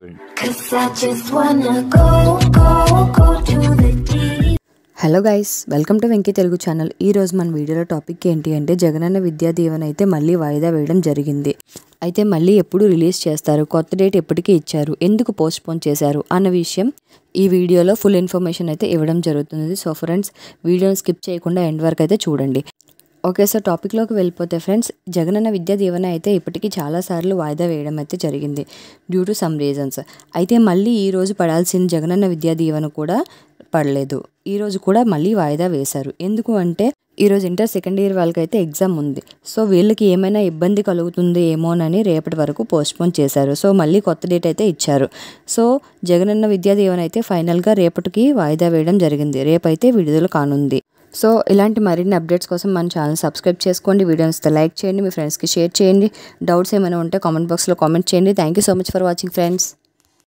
Cause I just wanna go, go, go to the deep. Hello guys welcome to Venky Telugu channel ఈ రోజు మన వీడియోలో topic ఏంటి అంటే జగనన్న విద్యా దీవెన అయితే మళ్ళీ వాయిదా వేయడం జరిగింది అయితే మళ్ళీ ఎప్పుడు రిలీజ్ చేస్తారు కొత్త డేట్ ఎప్పటికీ ఇచ్చారు ఎందుకు పోస్ట్ పోన్ చేశారు అన్న విషయం ఈ వీడియోలో ఫుల్ ఇన్ఫర్మేషన్ అయితే ఇవ్వడం జరుగుతుంది సో ఫ్రెండ్స్ వీడియోని స్కిప్ చేయకుండా ఎండ్ వరకు అయితే చూడండి ఓకే సో టాపిక్లోకి వెళ్ళిపోతే ఫ్రెండ్స్ జగనన్న విద్యా దీవెన అయితే ఇప్పటికీ చాలాసార్లు వాయిదా వేయడం అయితే జరిగింది డ్యూ టు సమ్ రీజన్స్ అయితే మళ్ళీ ఈ రోజు పడాల్సిన జగనన్న విద్యా దీవెన కూడా పడలేదు ఈ రోజు కూడా మళ్ళీ వాయిదా వేశారు ఎందుకు అంటే ఈరోజు ఇంటర్ సెకండ్ ఇయర్ వాళ్ళకైతే ఎగ్జామ్ ఉంది సో వీళ్ళకి ఏమైనా ఇబ్బంది కలుగుతుంది ఏమోనని రేపటి వరకు పోస్ట్పోన్ చేశారు సో మళ్ళీ కొత్త డేట్ అయితే ఇచ్చారు సో జగనన్న విద్యా దీవెన అయితే ఫైనల్గా రేపటికి వాయిదా వేయడం జరిగింది రేపైతే విడుదల కానుంది సో ఇలాంటి మరిన్ని అప్డేట్స్ కోసం మన ఛానల్ సబ్స్క్రైబ్ చేసుకోండి వీడియోని ఇస్తే లైక్ చేయండి మీ ఫ్రెండ్స్కి షేర్ చేయండి డౌట్స్ ఏమైనా ఉంటే కామెంట్ బాక్స్లో కామెంట్ చేయండి thank you so much for watching friends